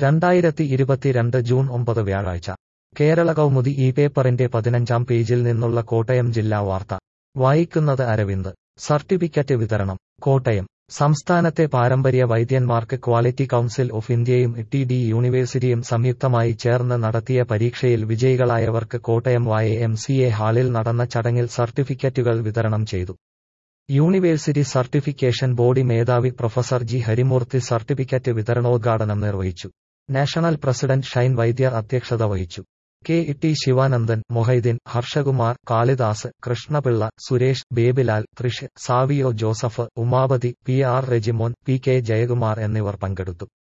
രണ്ടായിരത്തി ഇരുപത്തിരണ്ട് ജൂൺ ഒമ്പത് വ്യാഴാഴ്ച കേരള കൗമുദി ഈ പേപ്പറിന്റെ പതിനഞ്ചാം പേജിൽ നിന്നുള്ള കോട്ടയം ജില്ലാ വാർത്ത വായിക്കുന്നത് അരവിന്ദ് സർട്ടിഫിക്കറ്റ് വിതരണം കോട്ടയം സംസ്ഥാനത്തെ പാരമ്പര്യ വൈദ്യന്മാർക്ക് ക്വാളിറ്റി കൗൺസിൽ ഓഫ് ഇന്ത്യയും ടി ഡി യൂണിവേഴ്സിറ്റിയും സംയുക്തമായി ചേർന്ന് നടത്തിയ പരീക്ഷയിൽ വിജയികളായവർക്ക് കോട്ടയം വായ എം സി എ ഹാളിൽ നടന്ന ചടങ്ങിൽ സർട്ടിഫിക്കറ്റുകൾ വിതരണം ചെയ്തു യൂണിവേഴ്സിറ്റി സർട്ടിഫിക്കേഷൻ ബോഡി മേധാവി പ്രൊഫസർ ജി ഹരിമൂർത്തി സർട്ടിഫിക്കറ്റ് വിതരണോദ്ഘാടനം നിർവഹിച്ചു നാഷണൽ പ്രസിഡന്റ് ഷൈൻ വൈദ്യർ അധ്യക്ഷത വഹിച്ചു K T Sivanandan Mohiuddin Harshakumar Kalidas Krishnapillai Suresh Babylal Thrish Savio Joseph Umapathi P R Rejimon P K Jayakumar എന്നിവർ പങ്കെടുത്തു